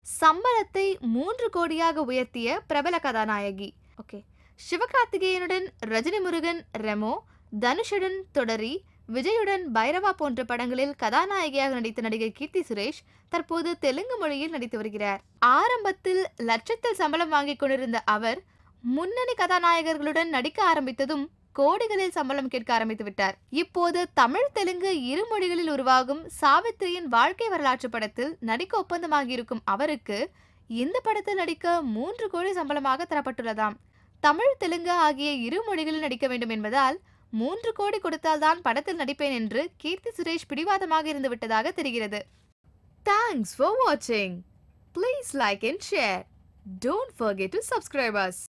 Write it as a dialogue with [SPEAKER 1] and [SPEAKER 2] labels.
[SPEAKER 1] சம்பளத்தை மூன்று கோடியாக உயர்த்திய பிரபல கதாநாயகி ஓகே சிவகார்த்திகேயனுடன் ரஜினி முருகன் ரெமோ தனுஷுடன் தொடரி விஜயுடன் பைரவா போன்ற படங்களில் கதாநாயகியாக நடித்த நடிகை கீர்த்தி சுரேஷ் தற்போது தெலுங்கு மொழியில் நடித்து வருகிறார் ஆரம்பத்தில் லட்சத்தில் சம்பளம் வாங்கிக் கொண்டிருந்த அவர் முன்னணி கதாநாயகர்களுடன் நடிக்க ஆரம்பித்ததும் கோடிகளில் சம்பளம் கேட்க ஆரம்பித்து விட்டார் இப்போது தமிழ் தெலுங்கு இரு மொழிகளில் உருவாகும் சாவித்திரியின் வாழ்க்கை வரலாற்று படத்தில் நடிக்க ஒப்பந்தமாகியிருக்கும் அவருக்கு இந்த படத்தில் நடிக்க மூன்று கோடி சம்பளமாக தரப்பட்டுள்ளதாம் தமிழ் தெலுங்கு ஆகிய இரு மொழிகளில் நடிக்க வேண்டும் என்பதால் மூன்று கோடி கொடுத்தால்தான் படத்தில் நடிப்பேன் என்று கீர்த்தி சுரேஷ் பிடிவாதமாக இருந்து விட்டதாக தெரிகிறது தேங்க்ஸ் ஃபார் வாட்சிங் please like and share don't forget to subscribe as